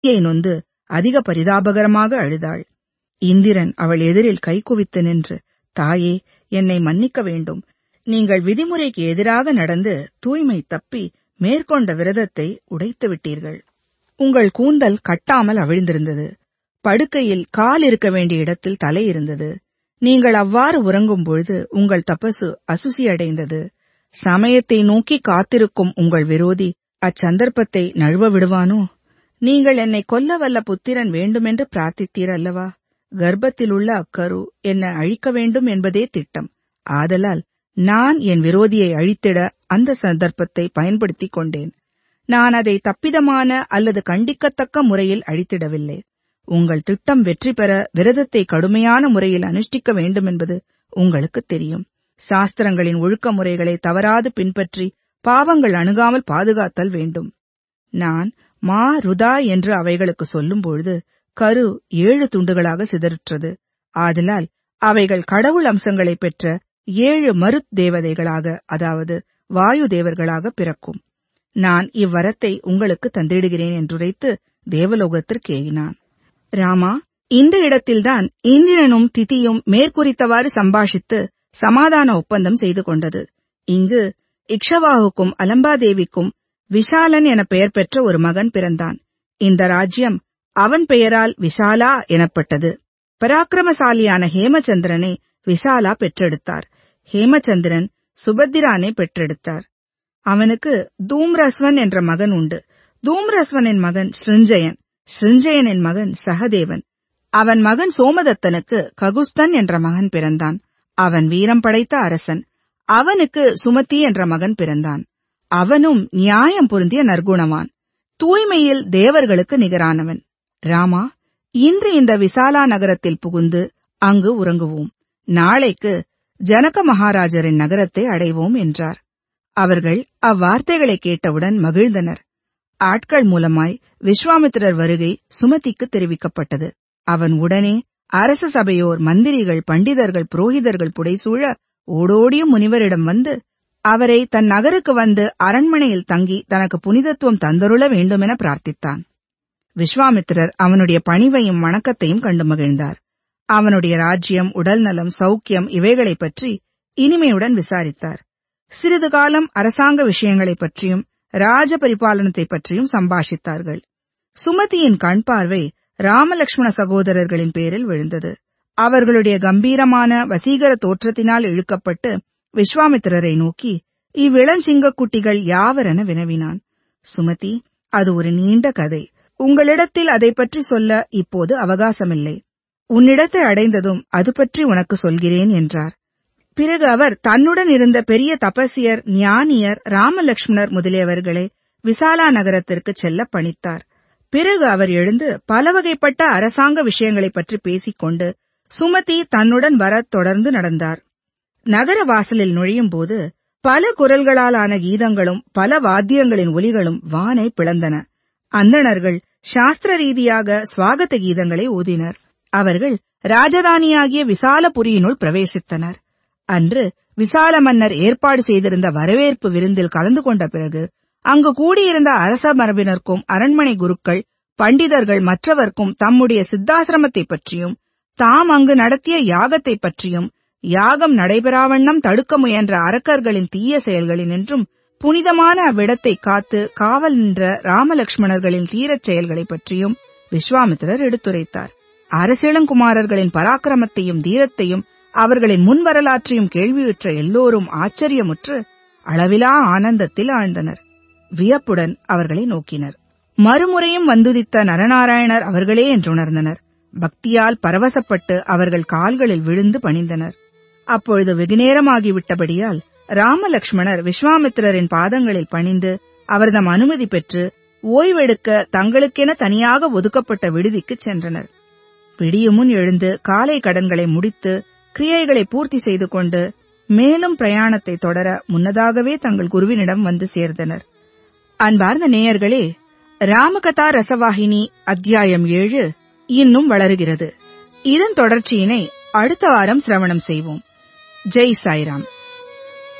யை நொந்து அதிக பரிதாபகரமாக அழுதாள் இந்திரன் அவள் எதிரில் கைகுவித்து நின்று தாயே என்னை மன்னிக்க வேண்டும் நீங்கள் விதிமுறைக்கு எதிராக நடந்து தூய்மை தப்பி மேற்கொண்ட விரதத்தை உடைத்து விட்டீர்கள் உங்கள் கூந்தல் கட்டாமல் அவிழ்ந்திருந்தது படுக்கையில் கால் இருக்க வேண்டிய இடத்தில் தலை இருந்தது நீங்கள் அவ்வாறு உறங்கும் பொழுது உங்கள் தபசு அசுசியடைந்தது சமயத்தை நோக்கி காத்திருக்கும் உங்கள் விரோதி அச்சந்தர்ப்பத்தை நழுவ விடுவானோ நீங்கள் என்னை கொல்ல வல்ல புத்திரன் வேண்டுமென்று பிரார்த்தித்தீர் அல்லவா கர்ப்பத்தில் உள்ள அக்கரு என்னை அழிக்க வேண்டும் என்பதே திட்டம் ஆதலால் நான் என் விரோதியை அழித்திட அந்த சந்தர்ப்பத்தை பயன்படுத்திக் கொண்டேன் நான் அதை தப்பிதமான அல்லது கண்டிக்கத்தக்க முறையில் அழித்திடவில்லை உங்கள் திட்டம் வெற்றி பெற விரதத்தை கடுமையான முறையில் அனுஷ்டிக்க வேண்டும் என்பது உங்களுக்கு தெரியும் சாஸ்திரங்களின் ஒழுக்க முறைகளை தவறாது பின்பற்றி பாவங்கள் அணுகாமல் பாதுகாத்தல் வேண்டும் நான் மா ருதா என்று அவைகளுக்கு சொல்லும்பொழுது கரு ஏழு துண்டுகளாக சிதறுற்றது ஆதலால் அவைகள் கடவுள் அம்சங்களை பெற்ற ஏழு மருத் தேவதைகளாக அதாவது வாயு தேவர்களாக பிறக்கும் நான் இவ்வரத்தை உங்களுக்கு தந்திடுகிறேன் என்றுரைத்து தேவலோகத்திற்கு ஏகினான் ராமா இந்த இடத்தில்தான் இந்திரனும் திதியும் மேற்குறித்தவாறு சம்பாஷித்து சமாதான ஒப்பந்தம் செய்து கொண்டது இங்கு இக்ஷவாகுக்கும் அலம்பாதேவிக்கும் விஷாலன் என பெயர் பெற்ற ஒரு மகன் பிறந்தான் இந்த ராஜ்யம் அவன் பெயரால் விசாலா எனப்பட்டது பராக்கிரமசாலியான ஹேமச்சந்திரனை விசாலா பெற்றெடுத்தார் ஹேமச்சந்திரன் சுபத்திரானை பெற்றெடுத்தார் அவனுக்கு தூம்ரஸ்வன் என்ற மகன் உண்டு தூம்ரஸ்வனின் மகன் ஸ்ருஞ்சயன் ஸ்ருஞ்சயனின் மகன் சகதேவன் அவன் மகன் சோமதத்தனுக்கு ககுஸ்தன் என்ற மகன் பிறந்தான் அவன் வீரம் படைத்த அரசன் அவனுக்கு சுமதி என்ற மகன் பிறந்தான் அவனும் நியாயம் பொருந்திய நற்குணவான் தூய்மையில் தேவர்களுக்கு நிகரானவன் ராமா இன்று இந்த விசாலா நகரத்தில் புகுந்து அங்கு உறங்குவோம் நாளைக்கு ஜனக மகாராஜரின் நகரத்தை அடைவோம் என்றார் அவர்கள் அவ்வார்த்தைகளை கேட்டவுடன் மகிழ்ந்தனர் ஆட்கள் மூலமாய் விஸ்வாமித்திரர் வருகை சுமதிக்கு தெரிவிக்கப்பட்டது அவன் உடனே அரச சபையோர் மந்திரிகள் பண்டிதர்கள் புரோகிதர்கள் புடைசூழ ஓடோடியும் முனிவரிடம் வந்து அவரை தன் நகருக்கு வந்து அரண்மனையில் தங்கி தனக்கு புனிதத்துவம் தந்தருள வேண்டுமென பிரார்த்தித்தான் விஸ்வாமித்திரர் அவனுடைய பணிவையும் வணக்கத்தையும் கண்டு மகிழ்ந்தார் அவனுடைய ராஜ்யம் உடல்நலம் சௌக்கியம் இவைகளைப் பற்றி இனிமையுடன் விசாரித்தார் சிறிது காலம் அரசாங்க விஷயங்களைப் பற்றியும் ராஜ பரிபாலனத்தைப் பற்றியும் சம்பாஷித்தார்கள் சுமதியின் கண் பார்வை ராமலக்ஷ்மண சகோதரர்களின் பேரில் விழுந்தது அவர்களுடைய கம்பீரமான வசீகர தோற்றத்தினால் இழுக்கப்பட்டு விஸ்வாமித்திரரை நோக்கி இவ்விளஞ்சிங்கக்குட்டிகள் யாவரென வினவினான் சுமதி அது ஒரு நீண்ட கதை உங்களிடத்தில் அதை பற்றி சொல்ல இப்போது அவகாசமில்லை உன்னிடத்தை அடைந்ததும் அது பற்றி உனக்கு சொல்கிறேன் என்றார் பிறகு அவர் தன்னுடன் இருந்த பெரிய தபசியர் ஞானியர் ராமலக்ஷ்மணர் முதலியவர்களை விசாலா நகரத்திற்கு செல்ல பணித்தார் பிறகு அவர் எழுந்து பலவகைப்பட்ட அரசாங்க விஷயங்களைப் பற்றி பேசிக்கொண்டு சுமதி தன்னுடன் வரத் தொடர்ந்து நடந்தார் நகர வாசலில் நுழையும் போது பல குரல்களாலான கீதங்களும் பல வாத்தியங்களின் ஒலிகளும் வானை பிளந்தன அந்தணர்கள் சாஸ்திர ரீதியாக சுவாகத்த கீதங்களை ஊதினர் அவர்கள் ராஜதானியாகிய விசாலபுரியினுள் பிரவேசித்தனர் அன்று விசால மன்னர் ஏற்பாடு செய்திருந்த வரவேற்பு விருந்தில் கலந்து கொண்ட பிறகு அங்கு கூடியிருந்த அரச மரபினருக்கும் அரண்மனை குருக்கள் பண்டிதர்கள் மற்றவர்க்கும் தம்முடைய சித்தாசிரமத்தைப் பற்றியும் தாம் அங்கு நடத்திய யாகத்தைப் பற்றியும் யாகம் நடைபெறாவண்ணம் தடுக்க முயன்ற அரக்கர்களின் தீய செயல்களினின்றும் புனிதமான அவ்விடத்தை காத்து காவல் நின்ற ராமலக்ஷ்மணர்களின் தீரச் செயல்களைப் பற்றியும் விஸ்வாமித்திரர் எடுத்துரைத்தார் அரசிளங்குமாரர்களின் பராக்கிரமத்தையும் தீரத்தையும் அவர்களின் முன் வரலாற்றையும் கேள்வியுற்ற எல்லோரும் ஆச்சரியமுற்று அளவிலா ஆனந்தத்தில் ஆழ்ந்தனர் வியப்புடன் அவர்களை நோக்கினர் மறுமுறையும் வந்துதித்த நரநாராயணர் அவர்களே என்றுணர்ந்தனர் பக்தியால் பரவசப்பட்டு அவர்கள் கால்களில் விழுந்து பணிந்தனர் அப்பொழுது வெகுநேரமாகிவிட்டபடியால் ராமலக்ஷ்மணர் விஸ்வாமித்திரரின் பாதங்களில் பணிந்து அவர்தம் அனுமதி பெற்று ஓய்வெடுக்க தங்களுக்கென தனியாக ஒதுக்கப்பட்ட விடுதிக்குச் சென்றனர் விடியுமுன் எழுந்து காலை கடன்களை முடித்து கிரியைகளை பூர்த்தி செய்து கொண்டு மேலும் பிரயாணத்தை தொடர முன்னதாகவே தங்கள் குருவினிடம் வந்து சேர்ந்தனர் அன்பார்ந்த நேயர்களே ராமகதா ரசவாகினி அத்தியாயம் ஏழு இன்னும் வளருகிறது இதன் தொடர்ச்சியினை அடுத்த வாரம் சிரவணம் செய்வோம் ஜெய் சாய்ராம்